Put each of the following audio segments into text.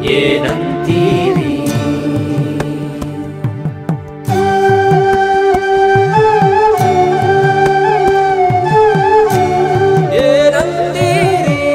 ಏನಂತೀರಿ ಏನಂತೀರಿ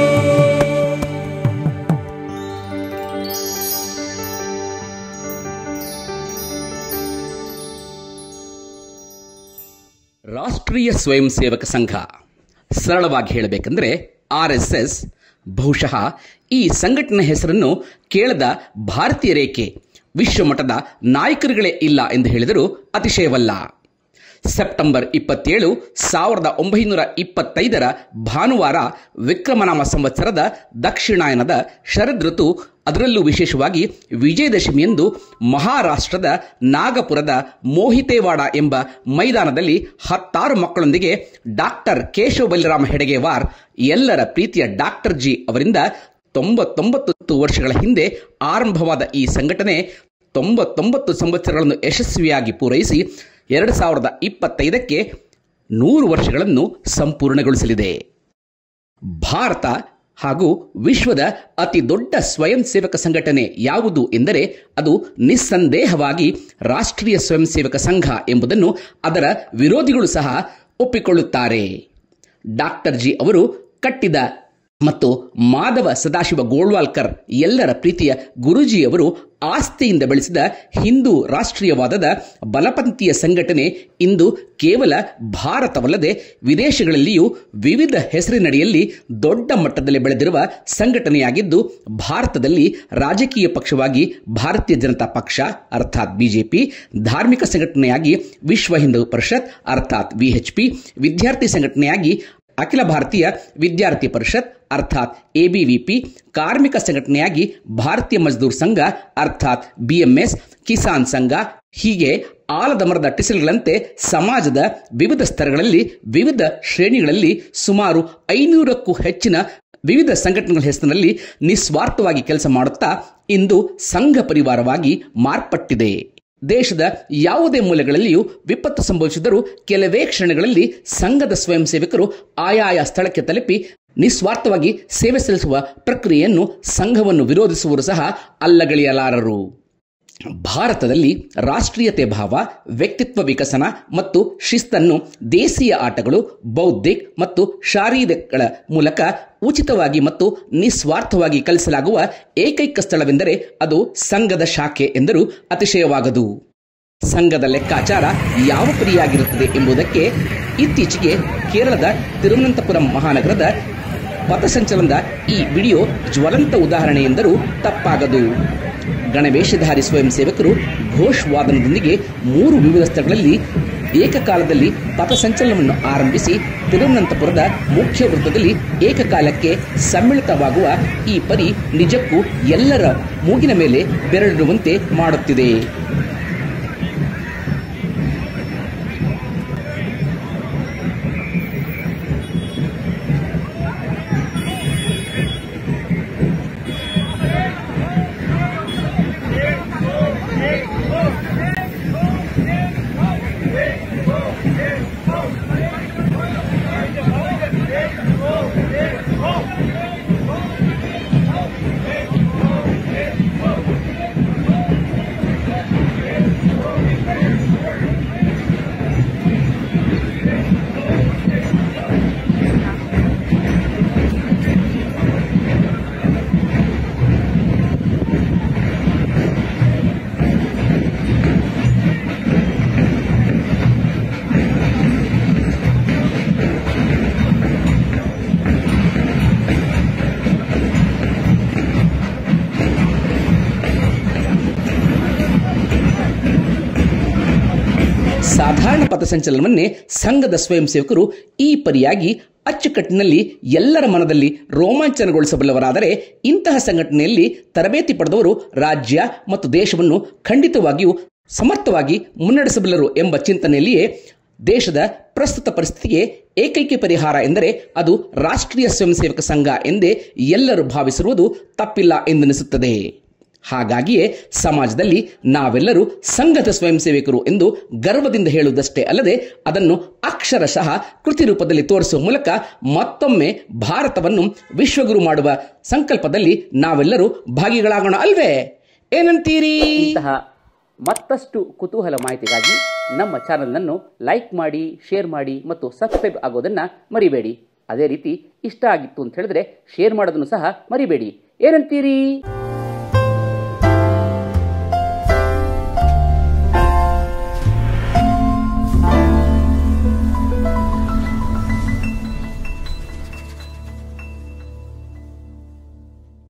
ರಾಷ್ಟ್ರೀಯ ಸ್ವಯಂ ಸೇವಕ ಸಂಘ ಸರಳವಾಗಿ ಹೇಳಬೇಕೆಂದರೆ ಆರ್ ಎಸ್ ಎಸ್ ಬಹುಶಃ ಈ ಸಂಘಟನೆ ಹೆಸರನ್ನು ಕೇಳದ ಭಾರತೀಯರೇಕೆ ವಿಶ್ವಮಟ್ಟದ ನಾಯಕರುಗಳೇ ಇಲ್ಲ ಎಂದು ಹೇಳಿದರೂ ಅತಿಶಯವಲ್ಲ ಸೆಪ್ಟೆಂಬರ್ ಇಪ್ಪತ್ತೇಳು ಸಾವಿರದ ಒಂಬೈನೂರ ಇಪ್ಪತ್ತೈದರ ಭಾನುವಾರ ವಿಕ್ರಮನಾಮ ಸಂವತ್ಸರದ ದಕ್ಷಿಣಾಯನದ ಶರದ್ ಋತು ಅದರಲ್ಲೂ ವಿಶೇಷವಾಗಿ ವಿಜಯದಶಮಿಯಂದು ಮಹಾರಾಷ್ಟ್ರದ ನಾಗಪುರದ ಮೋಹಿತೇವಾಡ ಎಂಬ ಮೈದಾನದಲ್ಲಿ ಹತ್ತಾರು ಮಕ್ಕಳೊಂದಿಗೆ ಡಾಕ್ಟರ್ ಕೇಶವ ಬಲಿರಾಮ ಹೆಡಗೇವಾರ್ ಎಲ್ಲರ ಪ್ರೀತಿಯ ಡಾಕ್ಟರ್ ಜಿ ಅವರಿಂದ ತೊಂಬತ್ತೊಂಬತ್ತು ವರ್ಷಗಳ ಹಿಂದೆ ಆರಂಭವಾದ ಈ ಸಂಘಟನೆ ತೊಂಬತ್ತೊಂಬತ್ತು ಸಂವತ್ಸರಗಳನ್ನು ಯಶಸ್ವಿಯಾಗಿ ಪೂರೈಸಿ ಎರಡು ಸಾವಿರದ ಇಪ್ಪತ್ತೈದಕ್ಕೆ ನೂರು ವರ್ಷಗಳನ್ನು ಸಂಪೂರ್ಣಗೊಳಿಸಲಿದೆ ಭಾರತ ಹಾಗೂ ವಿಶ್ವದ ಅತಿ ದೊಡ್ಡ ಸ್ವಯಂ ಸೇವಕ ಸಂಘಟನೆ ಯಾವುದು ಎಂದರೆ ಅದು ನಿಸ್ಸಂದೇಹವಾಗಿ ರಾಷ್ಟ್ರೀಯ ಸ್ವಯಂ ಸೇವಕ ಸಂಘ ಎಂಬುದನ್ನು ಅದರ ವಿರೋಧಿಗಳು ಸಹ ಒಪ್ಪಿಕೊಳ್ಳುತ್ತಾರೆ ಡಾಕ್ಟರ್ ಜಿ ಅವರು ಕಟ್ಟಿದ ಮತ್ತು ಮಾಧವ ಸದಾಶಿವ ಗೋಳ್ವಾಲ್ಕರ್ ಎಲ್ಲರ ಪ್ರೀತಿಯ ಗುರೂಜಿಯವರು ಆಸ್ತಿಯಿಂದ ಬೆಳೆಸಿದ ಹಿಂದೂ ರಾಷ್ಟ್ರೀಯವಾದದ ಬಲಪಂಥೀಯ ಸಂಘಟನೆ ಇಂದು ಕೇವಲ ಭಾರತವಲ್ಲದೆ ವಿದೇಶಗಳಲ್ಲಿಯೂ ವಿವಿಧ ಹೆಸರಿನಡಿಯಲ್ಲಿ ದೊಡ್ಡ ಮಟ್ಟದಲ್ಲಿ ಬೆಳೆದಿರುವ ಸಂಘಟನೆಯಾಗಿದ್ದು ಭಾರತದಲ್ಲಿ ರಾಜಕೀಯ ಪಕ್ಷವಾಗಿ ಭಾರತೀಯ ಜನತಾ ಪಕ್ಷ ಅರ್ಥಾತ್ ಬಿಜೆಪಿ ಧಾರ್ಮಿಕ ಸಂಘಟನೆಯಾಗಿ ವಿಶ್ವ ಹಿಂದೂ ಪರಿಷತ್ ಅರ್ಥಾತ್ ವಿಎಚ್ಪಿ ವಿದ್ಯಾರ್ಥಿ ಸಂಘಟನೆಯಾಗಿ ಅಖಿಲ ಭಾರತೀಯ ವಿದ್ಯಾರ್ಥಿ ಪರಿಷತ್ ಅರ್ಥಾತ್ ಎಬಿವಿಪಿ ಕಾರ್ಮಿಕ ಸಂಘಟನೆಯಾಗಿ ಭಾರತೀಯ ಮಜ್ದೂರ್ ಸಂಘ ಅರ್ಥಾತ್ ಬಿಎಂಎಸ್ ಕಿಸಾನ್ ಸಂಘ ಹೀಗೆ ಆಲದ ಮರದ ಟಿಸಲ್ಗಳಂತೆ ಸಮಾಜದ ವಿವಿಧ ಸ್ತರಗಳಲ್ಲಿ ವಿವಿಧ ಶ್ರೇಣಿಗಳಲ್ಲಿ ಸುಮಾರು ಐನೂರಕ್ಕೂ ಹೆಚ್ಚಿನ ವಿವಿಧ ಸಂಘಟನೆಗಳ ಹೆಸರಿನಲ್ಲಿ ನಿಸ್ವಾರ್ಥವಾಗಿ ಕೆಲಸ ಮಾಡುತ್ತಾ ಇಂದು ಸಂಘ ಪರಿವಾರವಾಗಿ ಮಾರ್ಪಟ್ಟಿದೆ ದೇಶದ ಯಾವುದೇ ಮೂಲೆಗಳಲ್ಲಿಯೂ ವಿಪತ್ತು ಸಂಭವಿಸಿದರೂ ಕೆಲವೇ ಕ್ಷಣಗಳಲ್ಲಿ ಸಂಘದ ಸ್ವಯಂ ಸೇವಕರು ಆಯಾಯ ಸ್ಥಳಕ್ಕೆ ತಲುಪಿ ನಿಸ್ವಾರ್ಥವಾಗಿ ಸೇವೆ ಸಲ್ಲಿಸುವ ಪ್ರಕ್ರಿಯೆಯನ್ನು ಸಂಘವನ್ನು ವಿರೋಧಿಸುವರು ಸಹ ಅಲ್ಲಗಳೆಯಲಾರರು ಭಾರತದಲ್ಲಿ ರಾಷ್ಟ್ರೀಯತೆ ಭಾವ ವ್ಯಕ್ತಿತ್ವ ವಿಕಸನ ಮತ್ತು ಶಿಸ್ತನ್ನು ದೇಶೀಯ ಆಟಗಳು ಬೌದ್ಧಿಕ್ ಮತ್ತು ಶಾರೀರಿಕಗಳ ಮೂಲಕ ಉಚಿತವಾಗಿ ಮತ್ತು ನಿಸ್ವಾರ್ಥವಾಗಿ ಕಲಿಸಲಾಗುವ ಏಕೈಕ ಸ್ಥಳವೆಂದರೆ ಅದು ಸಂಘದ ಶಾಖೆ ಎಂದರೂ ಅತಿಶಯವಾಗದು ಸಂಘದ ಲೆಕ್ಕಾಚಾರ ಯಾವ ಪರಿಯಾಗಿರುತ್ತದೆ ಎಂಬುದಕ್ಕೆ ಇತ್ತೀಚೆಗೆ ಕೇರಳದ ತಿರುವನಂತಪುರಂ ಮಹಾನಗರದ ಪಥಸಂಚಲನದ ಈ ವಿಡಿಯೋ ಜ್ವಲಂತ ಉದಾಹರಣೆ ಎಂದರೂ ತಪ್ಪಾಗದು ಗಣವೇಷಧಾರಿ ಸ್ವಯಂ ಸೇವಕರು ಘೋಷ್ ವಾದನದೊಂದಿಗೆ ಮೂರು ವಿವಿಧ ಸ್ಥಳಗಳಲ್ಲಿ ಏಕಕಾಲದಲ್ಲಿ ಪಥಸಂಚಲನವನ್ನು ಆರಂಭಿಸಿ ತಿರುವನಂತಪುರದ ಮುಖ್ಯ ವೃತ್ತದಲ್ಲಿ ಏಕಕಾಲಕ್ಕೆ ಸಮ್ಮಿಳಿತವಾಗುವ ಈ ಪರಿ ನಿಜಕ್ಕೂ ಎಲ್ಲರ ಮೂಗಿನ ಮೇಲೆ ಬೆರಳಿಡುವಂತೆ ಮಾಡುತ್ತಿದೆ ಸಾಧಾರಣ ಪಥಸಂಚಲನವನ್ನೇ ಸಂಘದ ಸ್ವಯಂ ಸೇವಕರು ಈ ಪರಿಯಾಗಿ ಅಚ್ಚುಕಟ್ಟಿನಲ್ಲಿ ಎಲ್ಲರ ಮನದಲ್ಲಿ ರೋಮಾಂಚನಗೊಳಿಸಬಲ್ಲವರಾದರೆ ಇಂತಹ ಸಂಘಟನೆಯಲ್ಲಿ ತರಬೇತಿ ಪಡೆದವರು ರಾಜ್ಯ ಮತ್ತು ದೇಶವನ್ನು ಖಂಡಿತವಾಗಿಯೂ ಸಮರ್ಥವಾಗಿ ಮುನ್ನಡೆಸಬಲ್ಲರು ಎಂಬ ಚಿಂತನೆಯಲ್ಲಿಯೇ ದೇಶದ ಪ್ರಸ್ತುತ ಪರಿಸ್ಥಿತಿಗೆ ಏಕೈಕ ಪರಿಹಾರ ಎಂದರೆ ಅದು ರಾಷ್ಟ್ರೀಯ ಸ್ವಯಂ ಸೇವಕ ಸಂಘ ಎಂದೇ ಎಲ್ಲರೂ ಭಾವಿಸಿರುವುದು ತಪ್ಪಿಲ್ಲ ಎಂದೆನಿಸುತ್ತದೆ ಹಾಗಾಗಿಯೇ ಸಮಾಜದಲ್ಲಿ ನಾವೆಲ್ಲರೂ ಸಂಘದ ಸ್ವಯಂ ಸೇವಕರು ಎಂದು ಗರ್ವದಿಂದ ಹೇಳುವುದಷ್ಟೇ ಅಲ್ಲದೆ ಅದನ್ನು ಅಕ್ಷರಶಃ ಕೃತಿ ರೂಪದಲ್ಲಿ ತೋರಿಸುವ ಮೂಲಕ ಮತ್ತೊಮ್ಮೆ ಭಾರತವನ್ನು ವಿಶ್ವಗುರು ಮಾಡುವ ಸಂಕಲ್ಪದಲ್ಲಿ ನಾವೆಲ್ಲರೂ ಭಾಗಿಗಳಾಗೋಣ ಅಲ್ವೇ ಏನಂತೀರಿ ಇಂತಹ ಮತ್ತಷ್ಟು ಕುತೂಹಲ ಮಾಹಿತಿಗಾಗಿ ನಮ್ಮ ಚಾನಲ್ನನ್ನು ಲೈಕ್ ಮಾಡಿ ಶೇರ್ ಮಾಡಿ ಮತ್ತು ಸಬ್ಸ್ಕ್ರೈಬ್ ಆಗೋದನ್ನು ಮರಿಬೇಡಿ ಅದೇ ರೀತಿ ಇಷ್ಟ ಆಗಿತ್ತು ಅಂತ ಹೇಳಿದ್ರೆ ಶೇರ್ ಮಾಡೋದನ್ನು ಸಹ ಮರಿಬೇಡಿ ಏನಂತೀರಿ